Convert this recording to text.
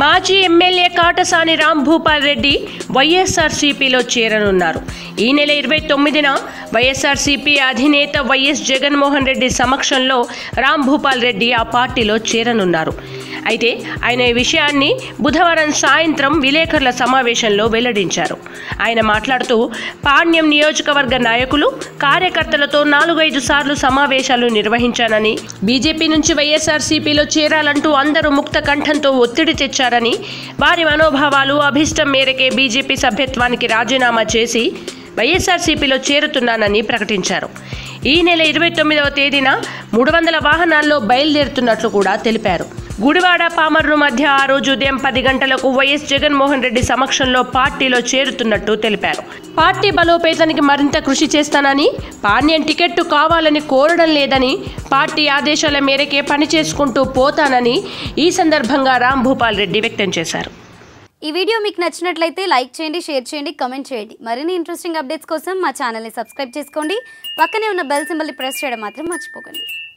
మాజీ ఎమ్మెల్యే కాటసాని రామ్ భూపాల్ రెడ్డి వైఎస్ఆర్సీపీలో చేరనున్నారు ఈ నెల ఇరవై తొమ్మిదిన వైఎస్ఆర్సీపీ అధినేత వైఎస్ జగన్మోహన్ రెడ్డి సమక్షంలో రామ్ భూపాల్ రెడ్డి ఆ పార్టీలో చేరనున్నారు అయితే ఆయన ఈ విషయాన్ని బుధవారం సాయంత్రం విలేకరుల సమావేశంలో వెల్లడించారు ఆయన మాట్లాడుతూ పాణ్యం నియోజకవర్గ నాయకులు కార్యకర్తలతో నాలుగైదు సార్లు సమావేశాలు నిర్వహించానని బీజేపీ నుంచి వైఎస్ఆర్సీపీలో చేరాలంటూ అందరూ ముక్త కంఠంతో ఒత్తిడి తెచ్చారని వారి మనోభావాలు అభిష్టం మేరకే బీజేపీ సభ్యత్వానికి రాజీనామా చేసి వైఎస్ఆర్సీపీలో చేరుతున్నానని ప్రకటించారు ఈ నెల ఇరవై తొమ్మిదవ తేదీన మూడు వందల వాహనాల్లో బయలుదేరుతున్నట్లు కూడా తెలిపారు గుడివాడ పామర్రు మధ్య ఆ రోజు ఉదయం పది గంటలకు వైఎస్ జగన్మోహన్ రెడ్డి సమక్షంలో పార్టీలో చేరుతున్నట్టు తెలిపారు పార్టీ బలోపేతానికి మరింత కృషి చేస్తానని పాణ్యం టికెట్టు కావాలని కోరడం లేదని పార్టీ ఆదేశాల మేరకే పని చేసుకుంటూ పోతానని ఈ సందర్భంగా రామ్ భూపాల్ రెడ్డి వ్యక్తం చేశారు ఈ వీడియో మీకు నచ్చినట్లయితే లైక్ చేయండి షేర్ చేయండి కమెంట్ చేయండి మరిన్ని ఇంట్రెస్టింగ్ అప్డేట్స్ కోసం మా ఛానల్ని సబ్స్క్రైబ్ చేసుకోండి పక్కనే ఉన్న బెల్ సింబల్ని ప్రెస్ చేయడం మాత్రం మర్చిపోకండి